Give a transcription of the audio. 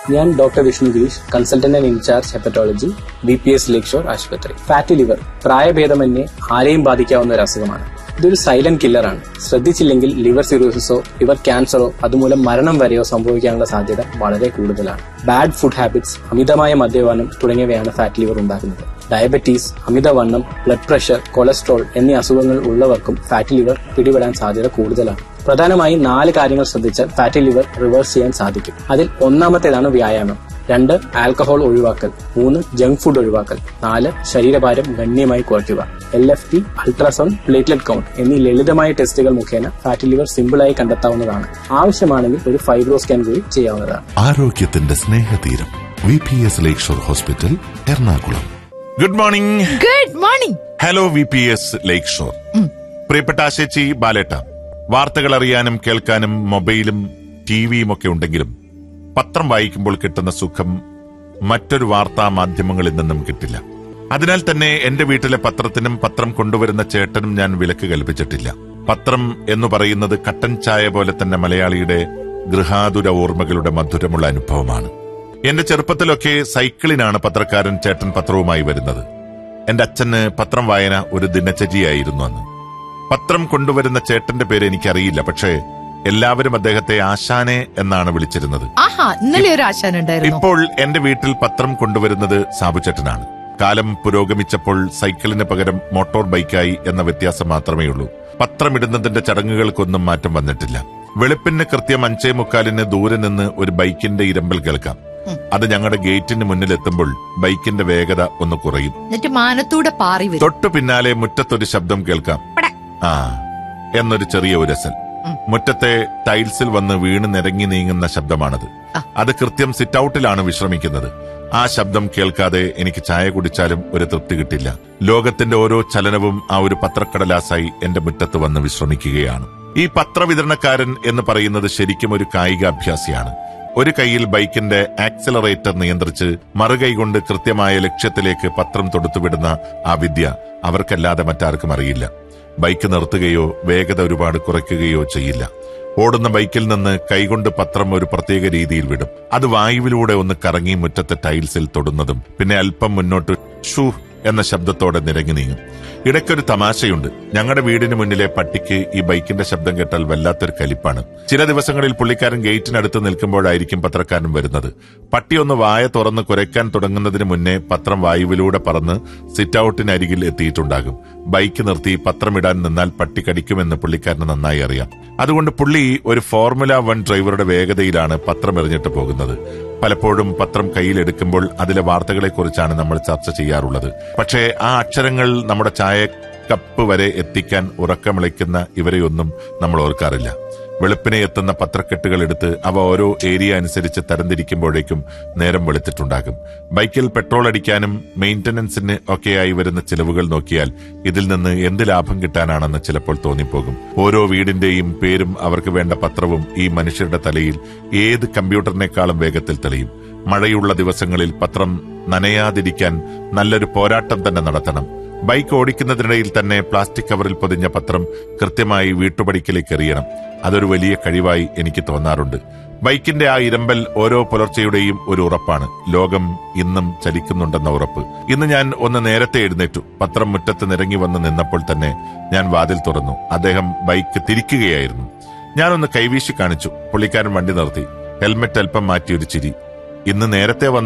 ഞാൻ doctor Vishnu Girish consultant and in charge hepatology B P S lake shore ആശുപത്രി fatty liver പ്രായഭേദമന്യേ ആരെയും ബാധിക്കാവുന്ന ഒരു അസുഖമാണ് ഇതൊരു സൈലന്റ് കില്ലറാണ് ശ്രദ്ധിച്ചില്ലെങ്കിൽ ലിവർ സിറോസിസോ ലിവർ ക്യാൻസറോ അതുമൂലം മരണം വരെയോ സംഭവിക്കാനുള്ള സാധ്യത വളരെ കൂടുതലാണ് ബാഡ് ഫുഡ് ഹാബിറ്റ്സ് അമിതമായ മദ്യപാനം തുടങ്ങിയവയാണ് ഫാറ്റ് ലിവർ ഉണ്ടാക്കുന്നത് ഡയബറ്റീസ് അമിതവണ്ണം ബ്ലഡ് പ്രഷർ കൊളസ്ട്രോൾ എന്നീ അസുഖങ്ങൾ ഉള്ളവർക്കും ഫാറ്റി ലിവർ പിടിപെടാൻ സാധ്യത കൂടുതലാണ് പ്രധാനമായും നാല് കാര്യങ്ങൾ ശ്രദ്ധിച്ചാൽ ഫാറ്റി ലിവർ റിവേഴ്സ് ചെയ്യാൻ സാധിക്കും അതിൽ ഒന്നാമത്തേതാണ് വ്യായാമം രണ്ട് ആൽക്കഹോൾ ഒഴിവാക്കൽ മൂന്ന് ജങ്ക് ഫുഡ് ഒഴിവാക്കൽ നാല് ശരീരഭാരം ഗണ്യമായി കുറയ്ക്കുക L F T ultrasound platelet count എന്നീ ലളിതമായ ടെസ്റ്റുകൾ മുഖേന ഫാറ്റി ലിവർ സിമ്പിളായി കണ്ടെത്താവുന്നതാണ് ആവശ്യമാണെങ്കിൽ ഒരു ഫൈബ്രോ സ്കാൻ കൂടി ചെയ്യാവുന്നതാണ് ആരോഗ്യത്തിന്റെ Snehatheeram V P S lake shore hospital Ernakulam good morning good morning hello V P S lake shore പ്രിയപ്പെട്ട ആശേച്ചി ബാലേട്ട വാർത്തകൾ അറിയാനും കേൾക്കാനും മൊബൈലും ടിവിയും ഒക്കെ ഉണ്ടെങ്കിലും പത്രം വായിക്കുമ്പോൾ കിട്ടുന്ന സുഖം മറ്റൊരു വാർത്താ മാധ്യമങ്ങളിൽ നിന്നും കിട്ടില്ല അതിനാൽ തന്നെ എന്റെ വീട്ടിലെ പത്രത്തിനും പത്രം കൊണ്ടുവരുന്ന ചേട്ടനും ഞാൻ വിലക്ക് കൽപ്പിച്ചിട്ടില്ല പത്രം എന്ന് പറയുന്നത് കട്ടൻ ചായ പോലെ തന്നെ മലയാളിയുടെ ഗൃഹാതുര ഓർമ്മകളുടെ മധുരമുള്ള അനുഭവമാണ് എന്റെ ചെറുപ്പത്തിലൊക്കെ സൈക്കിളിനാണ് പത്രക്കാരൻ ചേട്ടൻ പത്രവുമായി വരുന്നത് എന്റെ അച്ഛന് പത്രം വായന ഒരു ദിനചര്യയായിരുന്നു അന്ന് പത്രം കൊണ്ടുവരുന്ന ചേട്ടന്റെ പേര് എനിക്കറിയില്ല പക്ഷേ എല്ലാവരും അദ്ദേഹത്തെ ആശാനെ എന്നാണ് വിളിച്ചിരുന്നത് ആഹാ ഇന്നലെ ഒരു ആശാൻ ഉണ്ടായിരുന്നു ഇപ്പോൾ എന്റെ വീട്ടിൽ പത്രം കൊണ്ടുവരുന്നത് സാബുചേട്ടനാണ് കാലം പുരോഗമിച്ചപ്പോൾ സൈക്കിളിന് പകരം മോട്ടോർ ബൈക്കായി എന്ന വ്യത്യാസം മാത്രമേ ഉള്ളൂ പത്രമിടുന്നതിന്റെ ചടങ്ങുകൾക്കൊന്നും മാറ്റം വന്നിട്ടില്ല വെളുപ്പിന് കൃത്യം അഞ്ചേ മുക്കാലിന് ദൂരെ നിന്ന് ഒരു ബൈക്കിന്റെ ഇരമ്പൽ കേൾക്കാം അത് ഞങ്ങളുടെ ഗേറ്റിന് മുന്നിലെത്തുമ്പോൾ ബൈക്കിന്റെ വേഗത ഒന്ന് കുറയും എന്നിട്ട് മാനത്തൂടെ പാറി വരും തൊട്ടു പിന്നാലെ മുറ്റത്തൊരു ശബ്ദം കേൾക്കാം പട. ആ എന്നൊരു ചെറിയ ഉരസൽ മുറ്റത്തെ ടൈൽസിൽ വന്ന് വീണ് നിരങ്ങി നീങ്ങുന്ന ശബ്ദമാണത് ആ. അത് കൃത്യം സിറ്റ് ഔട്ടിലാണ് വിശ്രമിക്കുന്നത് ആ ശബ്ദം കേൾക്കാതെ എനിക്ക് ചായ കുടിച്ചാലും ഒരു തൃപ്തി കിട്ടില്ല ലോകത്തിന്റെ ഓരോ ചലനവും ആ ഒരു പത്രക്കടലാസായി എന്റെ മുറ്റത്ത് വന്ന് വിശ്രമിക്കുകയാണ് ഈ പത്രവിതരണക്കാരൻ എന്ന് പറയുന്നത് ശരിക്കും ഒരു കായിക അഭ്യാസിയാണ് ഒരു കൈയിൽ ബൈക്കിന്റെ ആക്സിലറേറ്റർ നിയന്ത്രിച്ച് മറുകൈ കൊണ്ട് കൃത്യമായ ലക്ഷ്യത്തിലേക്ക് പത്രം തൊടുത്തുവിടുന്ന ആ വിദ്യ അവർക്കല്ലാതെ മറ്റാർക്കും അറിയില്ല ബൈക്ക് നിർത്തുകയോ വേഗത ഒരുപാട് കുറയ്ക്കുകയോ ചെയ്യില്ല ഓടുന്ന ബൈക്കിൽ നിന്ന് കൈകൊണ്ട് പത്രം ഒരു പ്രത്യേക രീതിയിൽ വിടും അത് വായുവിലൂടെ ഒന്ന് കറങ്ങി മുറ്റത്തെ ടൈൽസിൽ തൊടുന്നതും പിന്നെ അല്പം മുന്നോട്ട് ഷൂ എന്ന ശബ്ദത്തോടെ നിരങ്ങി നീങ്ങും ഇടയ്ക്കൊരു തമാശയുണ്ട് ഞങ്ങളുടെ വീടിന് മുന്നിലെ പട്ടിക്ക് ഈ ബൈക്കിന്റെ ശബ്ദം കേട്ടാൽ വല്ലാത്തൊരു കലിപ്പാണ് ചില ദിവസങ്ങളിൽ പുള്ളിക്കാരൻ ഗേറ്റിനടുത്ത് നിൽക്കുമ്പോഴായിരിക്കും പത്രക്കാരൻ വരുന്നത് പട്ടി ഒന്ന് വായ തുറന്ന് കുരയ്ക്കാൻ തുടങ്ങുന്നതിന് മുന്നേ പത്രം വായുവിലൂടെ പറന്ന് സിറ്റ് ഔട്ടിനരികിൽ എത്തിയിട്ടുണ്ടാകും ബൈക്ക് നിർത്തി പത്രമിടാൻ നിന്നാൽ പട്ടി കടിക്കുമെന്ന് പുള്ളിക്കാരന് നന്നായി അറിയാം അതുകൊണ്ട് പുള്ളി ഒരു ഫോർമുല വൺ ഡ്രൈവറുടെ വേഗതയിലാണ് പത്രം എറിഞ്ഞിട്ട് പോകുന്നത് പലപ്പോഴും പത്രം കയ്യിലെടുക്കുമ്പോൾ അതിലെ വാർത്തകളെക്കുറിച്ചാണ് നമ്മൾ ചർച്ച ചെയ്യാറുള്ളത് പക്ഷേ ആ അക്ഷരങ്ങൾ നമ്മുടെ ചായ കപ്പ് വരെ എത്തിക്കാൻ ഉറക്കമിളയ്ക്കുന്ന ഇവരെയൊന്നും നമ്മൾ ഓർക്കാറില്ല വെളുപ്പിനെ എത്തുന്ന പത്രക്കെട്ടുകൾ എടുത്ത് അവ ഓരോ ഏരിയ അനുസരിച്ച് തരംതിരിക്കുമ്പോഴേക്കും നേരം വെളുത്തിട്ടുണ്ടാകും ബൈക്കിൽ പെട്രോൾ അടിക്കാനും മെയിന്റനൻസിന് ഒക്കെയായി വരുന്ന ചിലവുകൾ നോക്കിയാൽ ഇതിൽ നിന്ന് എന്ത് ലാഭം കിട്ടാനാണെന്ന് ചിലപ്പോൾ തോന്നിപ്പോകും ഓരോ വീടിന്റെയും പേരും അവർക്ക് വേണ്ട പത്രവും ഈ മനുഷ്യരുടെ തലയിൽ ഏത് കമ്പ്യൂട്ടറിനേക്കാളും വേഗത്തിൽ തെളിയും മഴയുള്ള ദിവസങ്ങളിൽ പത്രം നനയാതിരിക്കാൻ നല്ലൊരു പോരാട്ടം തന്നെ നടത്തണം ബൈക്ക് ഓടിക്കുന്നതിനിടയിൽ തന്നെ പ്ലാസ്റ്റിക് കവറിൽ പൊതിഞ്ഞ പത്രം കൃത്യമായി വീട്ടുപടിക്കലേക്ക് എറിയണം അതൊരു വലിയ കഴിവായി എനിക്ക് തോന്നാറുണ്ട് ബൈക്കിന്റെ ആ ഇരമ്പൽ ഓരോ പുലർച്ചെയുടെയും ഒരു ഉറപ്പാണ് ലോകം ഇന്നും ചലിക്കുന്നുണ്ടെന്ന ഉറപ്പ് ഇന്ന് ഞാൻ ഒന്ന് നേരത്തെ എഴുന്നേറ്റു പത്രം മുറ്റത്ത് നിരങ്ങി വന്ന് നിന്നപ്പോൾ തന്നെ ഞാൻ വാതിൽ തുറന്നു അദ്ദേഹം ബൈക്ക് തിരിക്കുകയായിരുന്നു ഞാനൊന്ന് കൈവീശി കാണിച്ചു പുള്ളിക്കാരൻ വണ്ടി നിർത്തി ഹെൽമെറ്റ് അല്പം മാറ്റി ഒരു ചിരി ഇന്ന് നേരത്തെ വന്ന